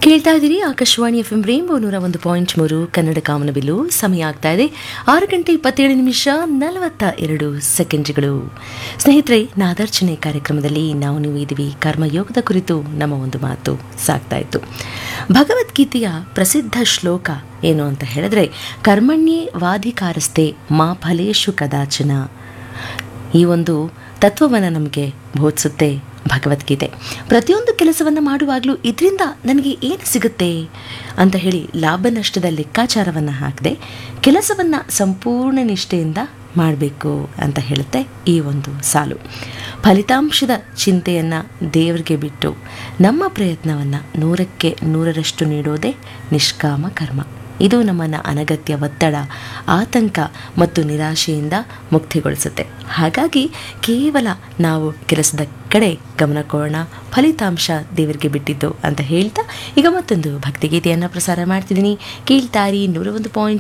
ಕೇಳ್ತಾ ಇದ್ದೀರಿ Akashvani F M rainbow ನೂರ ಒಂದು ಪಾಯಿಂಟ್ ಮೂರು ಕನ್ನಡ ಕಾಮನಬಿಲ್ಲು ಸಮಯ ಆಗ್ತಾ ಇದೆ ಆರು ಗಂಟೆ ಇಪ್ಪತ್ತೇಳು ನಿಮಿಷ ನಲವತ್ತ ಎರಡು ಸೆಕೆಂಡ್ಗಳು ಸ್ನೇಹಿತರೆ ನಾದಾರ್ಚನೆ ಕಾರ್ಯಕ್ರಮದಲ್ಲಿ ನಾವು ನೀವು ಇದ್ದೀವಿ ಕರ್ಮಯೋಗದ ಕುರಿತು ನಮ್ಮ ಒಂದು ಮಾತು ಸಾಗ್ತಾ ಇತ್ತು ಭಗವದ್ಗೀತೆಯ ಪ್ರಸಿದ್ಧ ಶ್ಲೋಕ ಏನು ಅಂತ ಹೇಳಿದ್ರೆ ಕರ್ಮಣ್ಯೇ ವಾಧಿಕಾರಸ್ತೆ ಮಾ ಫಲೇಶು ಕದಾಚನ ಈ ಒಂದು ತತ್ವವನ್ನು ನಮಗೆ ಬೋಧಿಸುತ್ತೆ ಭಗವದ್ಗೀತೆ ಪ್ರತಿಯೊಂದು ಕೆಲಸವನ್ನು ಮಾಡುವಾಗಲೂ ಇದರಿಂದ ನನಗೆ ಏನು ಸಿಗುತ್ತೆ ಅಂತ ಹೇಳಿ ಲಾಭ ನಷ್ಟದ ಲೆಕ್ಕಾಚಾರವನ್ನು ಹಾಕದೆ ಕೆಲಸವನ್ನು ಸಂಪೂರ್ಣ ನಿಷ್ಠೆಯಿಂದ ಮಾಡಬೇಕು ಅಂತ ಹೇಳುತ್ತೆ ಈ ಒಂದು ಸಾಲು ಫಲಿತಾಂಶದ ಚಿಂತೆಯನ್ನು ದೇವರಿಗೆ ಬಿಟ್ಟು ನಮ್ಮ ಪ್ರಯತ್ನವನ್ನು ನೂರಕ್ಕೆ ನೂರರಷ್ಟು ನೀಡೋದೇ ನಿಷ್ಕಾಮ ಕರ್ಮ ಇದು ನಮ್ಮನ್ನು ಅನಗತ್ಯ ಒತ್ತಡ ಆತಂಕ ಮತ್ತು ನಿರಾಶೆಯಿಂದ ಮುಕ್ತಿಗೊಳಿಸುತ್ತೆ ಹಾಗಾಗಿ ಕೇವಲ ನಾವು ಕೆಲಸದ ಕಡೆ ಗಮನ ಕೊಡೋಣ ಫಲಿತಾಂಶ ದೇವರಿಗೆ ಬಿಟ್ಟಿದ್ದು ಅಂತ ಹೇಳ್ತಾ ಈಗ ಮತ್ತೊಂದು ಭಕ್ತಿಗೀತೆಯನ್ನು ಪ್ರಸಾರ ಮಾಡ್ತಿದ್ದೀನಿ ಕೇಳ್ತಾರಿ ನೂರ ಒಂದು ಪಾಯಿಂಟ್